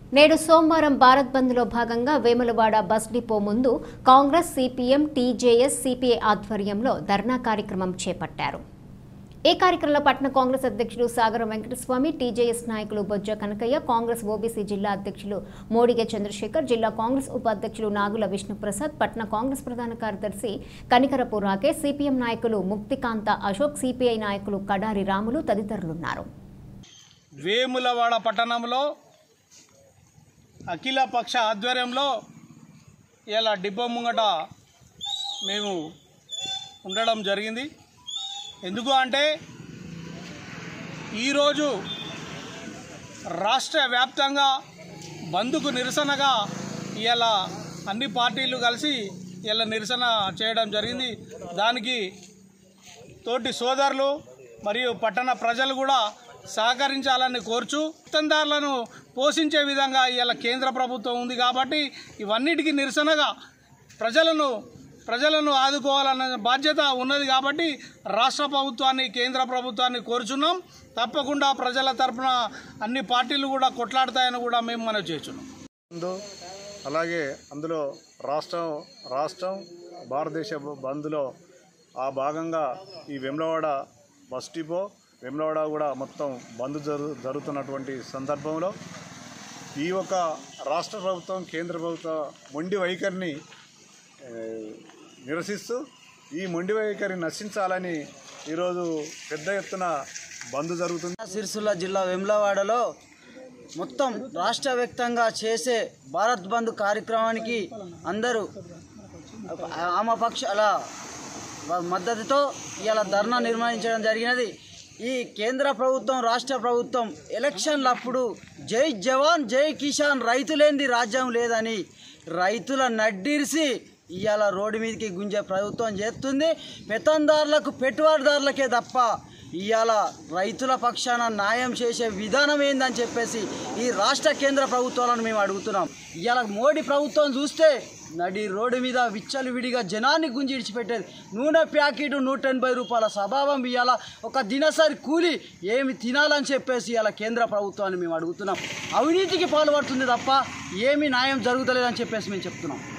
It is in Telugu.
నేడు సోమవారం భారత్ బంద్లో భాగంగా వేములవాడ బస్ డిపో ముందు కాంగ్రెస్ సిపిఎం టీజేఎస్ సిపిఐ ఆధ్వర్యంలో ధర్నా కార్యక్రమం చేపట్టారు ఈ కార్యక్రమంలో పట్టణ కాంగ్రెస్ అధ్యక్షులు సాగరం వెంకటస్వామి టీజేఎస్ నాయకులు బొజ్జ కనకయ్య కాంగ్రెస్ ఓబీసీ జిల్లా అధ్యక్షులు మోడిగ చంద్రశేఖర్ జిల్లా కాంగ్రెస్ ఉపాధ్యక్షులు నాగుల విష్ణుప్రసాద్ పట్టణ కాంగ్రెస్ ప్రధాన కార్యదర్శి కనికరపు రాకేష్ సిపిఎం నాయకులు ముక్తికాంత అశోక్ సిపిఐ నాయకులు కడారి రాములు తదితరులున్నారు వేములవాడ పట్టణంలో అఖిల పక్ష ఆధ్వర్యంలో ఇలా డిపో ముంగట మేము ఉండడం జరిగింది ఎందుకు అంటే ఈరోజు రాష్ట్ర వ్యాప్తంగా బంద్కు నిరసనగా ఇలా అన్ని పార్టీలు కలిసి ఇలా నిరసన చేయడం జరిగింది దానికి తోటి సోదరులు మరియు పట్టణ ప్రజలు కూడా సహకరించాలని కోరుచు పెత్తందారులను పోషించే విధంగా ఇలా కేంద్ర ప్రభుత్వం ఉంది కాబట్టి ఇవన్నిటికీ నిరసనగా ప్రజలను ప్రజలను ఆదుకోవాలన్న బాధ్యత ఉన్నది కాబట్టి రాష్ట్ర ప్రభుత్వాన్ని కేంద్ర ప్రభుత్వాన్ని కోరుచున్నాం తప్పకుండా ప్రజల తరపున అన్ని పార్టీలు కూడా కొట్లాడతాయని కూడా మేము మనవి చేస్తున్నాం బంధు అలాగే అందులో రాష్ట్రం రాష్ట్రం భారతదేశ బంద్లో ఆ భాగంగా ఈ వెమ్లవాడ బస్ డిపో వెమ్లవాడ కూడా మొత్తం బంద్ జరు జరుగుతున్నటువంటి సందర్భంలో ఈ యొక్క రాష్ట్ర ప్రభుత్వం కేంద్ర ప్రభుత్వ మొండి వైఖరిని ఏ, నిరసిస్తూ ఈ మొండి వైఖరిని నశించాలని ఈరోజు పెద్ద ఎత్తున బంద్ జరుగుతుంది సిరిసిల్ల జిల్లా వెమ్లవాడలో మొత్తం రాష్ట్ర వ్యాప్తంగా చేసే భారత్ బంద్ కార్యక్రమానికి అందరూ ఆమపక్షాల మద్దతుతో ఇలా ధర్నా నిర్వహించడం జరిగినది ఈ కేంద్ర ప్రభుత్వం రాష్ట్ర ప్రభుత్వం ఎలక్షన్లప్పుడు జై జవాన్ జై కిసాన్ రైతులేంది రాజ్యం లేదని రైతుల నడ్డిరిసి ఇవాళ రోడ్డు మీదకి గుంజే ప్రభుత్వం చేస్తుంది పెత్తందారులకు పెట్టుబడిదారులకే తప్ప ఇవాళ రైతుల పక్షాన న్యాయం చేసే విధానం ఏందని చెప్పేసి ఈ రాష్ట్ర కేంద్ర ప్రభుత్వాలను మేము అడుగుతున్నాం ఇవాళ మోడీ ప్రభుత్వం చూస్తే నడి రోడ్డు మీద విచ్చలు విడిగా జనాన్ని గుంజి ఇడిచిపెట్టేది నూనె ప్యాకెట్ నూట ఎనభై రూపాయల స్వభావం ఇవాళ ఒక దినసరి కూలి ఏమి తినాలని చెప్పేసి ఇవాళ కేంద్ర ప్రభుత్వాన్ని మేము అడుగుతున్నాం అవినీతికి పాల్పడుతుంది తప్ప ఏమీ న్యాయం జరుగుతలేదని చెప్పేసి మేము చెప్తున్నాం